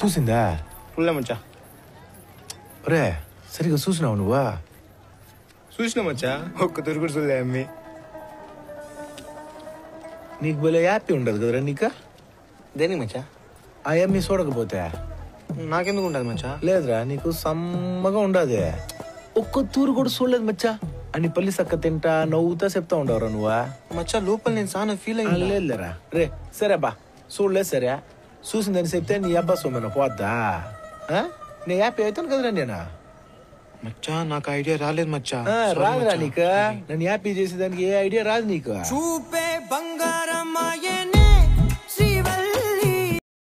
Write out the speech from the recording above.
చూసిందా ఫుల్ మచ్చా రే సరిగా చూసినావు నువ్వా చూసిన మచ్చా ఒక్క తురుగుడు చూడలే అమ్మి నీకు భలే హ్యాపీ ఉండదు కదరా నీక దేనికి మచ్చా ఆ అమ్మి చూడకపోతే నాకెందుకు ఉండదు మచ్చా లేదురా నీకు సమ్మగా ఉండదు ఒక్క తూరు కూడా చూడలేదు మచ్చా అని పల్లి సక్క తింటా నవ్వుతా చెప్తా ఉండవరా నువ్వా మచ్చా లోపల నేను చాలా ఫీల్ ఆ, అయ్యింది లేదులేరా రే సరే బా చూడలేదు సరే చూసిందని చెప్తే నీ అబ్బా సొమ్మెన పోద్దా ఆ? నీ హ్యాపీ అవుతాను కదరా నేను మచ్చా నాకు ఐడియా రాలేదు మచ్చా ఆ, రాదురా నీకు నన్ను హ్యాపీ చేసేదానికి ఏ ఐడియా రాదు నీకు చూపే